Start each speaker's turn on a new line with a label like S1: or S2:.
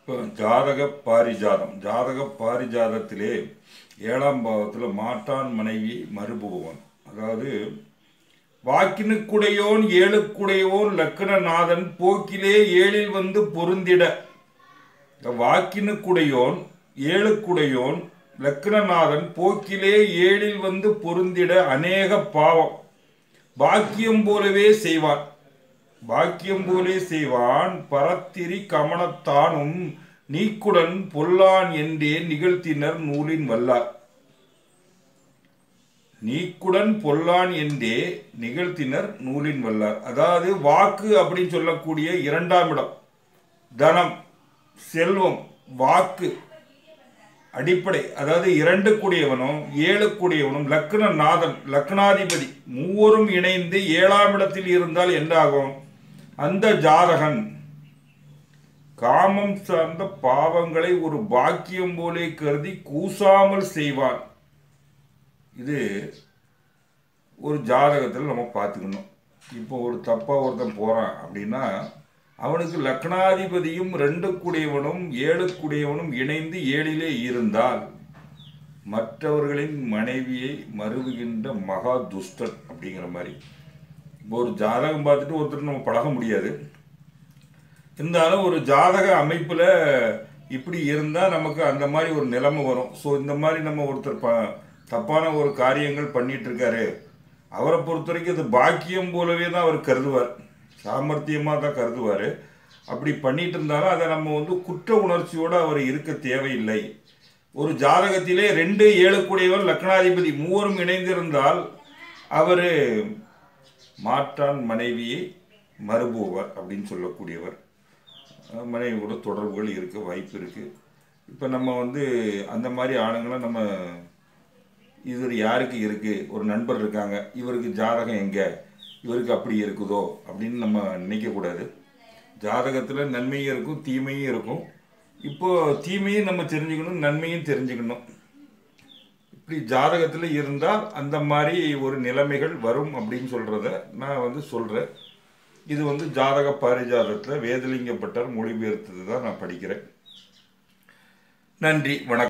S1: இப்போ ஜாதக பாரிஜாதம் ஜாதக பாரிஜாதத்திலே ஏழாம் பாவத்தில் மாட்டான் மனைவி மறுபுவன் அதாவது வாக்கினுக்குடையோன் ஏழுக்குடையோன் லக்கணநாதன் போக்கிலே ஏழில் வந்து பொருந்திட இந்த வாக்கினுக்குடையோன் ஏழுக்குடையோன் லக்கணநாதன் போக்கிலே ஏழில் வந்து பொருந்திட அநேக பாவம் பாக்கியம் போலவே செய்வான் பாக்கியம் போலே செய்வான் பரத்திரி கமனத்தானும் நீக்குடன் பொல்லான் என்றே நிகழ்த்தினர் நூலின் வல்லார் நீக்குடன் பொல்லான் என்றே நிகழ்த்தினர் நூலின் வல்லார் அதாவது வாக்கு அப்படின்னு சொல்லக்கூடிய இரண்டாம் இடம் தனம் செல்வம் வாக்கு அடிப்படை அதாவது இரண்டு கூடியவனும் ஏழு கூடியவனும் லக்ன நாதன் லக்னாதிபதி மூவரும் இணைந்து ஏழாம் இடத்தில் இருந்தால் என்னாகும் அந்த ஜாதகன் காமம் சார்ந்த பாவங்களை ஒரு பாக்கியம் போலே கருதி கூசாமல் செய்வான் இது ஒரு ஜாதகத்தில் நம்ம பார்த்துக்கணும் இப்போ ஒரு தப்பாக ஒருத்தன் போகிறான் அப்படின்னா அவனுக்கு லக்னாதிபதியும் ரெண்டு கூடியவனும் ஏழு கூடியவனும் இணைந்து ஏழிலே இருந்தால் மற்றவர்களின் மனைவியை மறுவுகின்ற மகா துஷ்டன் அப்படிங்கிற மாதிரி இப்போ ஒரு ஜாதகம் பார்த்துட்டு ஒருத்தர் நம்ம பழக முடியாது இருந்தாலும் ஒரு ஜாதக அமைப்பில் இப்படி இருந்தால் நமக்கு அந்த மாதிரி ஒரு நிலைமை வரும் ஸோ இந்த மாதிரி நம்ம ஒருத்தர் ப தப்பான ஒரு காரியங்கள் பண்ணிட்டு இருக்காரு அவரை பொறுத்த வரைக்கும் அது பாக்கியம் போலவே தான் அவர் கருதுவார் சாமர்த்தியமாக தான் கருதுவார் அப்படி பண்ணிட்டு இருந்தாலும் அதை நம்ம வந்து குற்ற உணர்ச்சியோடு அவர் இருக்க தேவையில்லை ஒரு ஜாதகத்திலே ரெண்டு ஏழு கூடியவர் லக்னாதிபதி மூவரும் இணைந்திருந்தால் அவர் மாற்றான் மனைவியை மறுபுவர் அப்படின்னு சொல்லக்கூடியவர் அஹ் மனைவியோட தொடர்புகள் இருக்க வாய்ப்பு இருக்குது இப்போ நம்ம வந்து அந்த மாதிரி ஆளுங்களை நம்ம இது யாருக்கு இருக்குது ஒரு நண்பர் இருக்காங்க இவருக்கு ஜாதகம் எங்கே இவருக்கு அப்படி இருக்குதோ அப்படின்னு நம்ம நினைக்கக்கூடாது ஜாதகத்தில் நன்மையும் இருக்கும் தீமையும் இருக்கும் இப்போது தீமையும் நம்ம தெரிஞ்சுக்கணும் நன்மையும் தெரிஞ்சுக்கணும் இப்படி ஜாதகத்தில் இருந்தால் அந்த மாதிரி ஒரு நிலைமைகள் வரும் அப்படின்னு சொல்கிறத நான் வந்து சொல்கிறேன் இது வந்து ஜாதக பாரிஜாதத்தில் வேதலிங்கப்பட்டார் மொழிபெயர்த்தது தான் நான் படிக்கிறேன் நன்றி வணக்கம்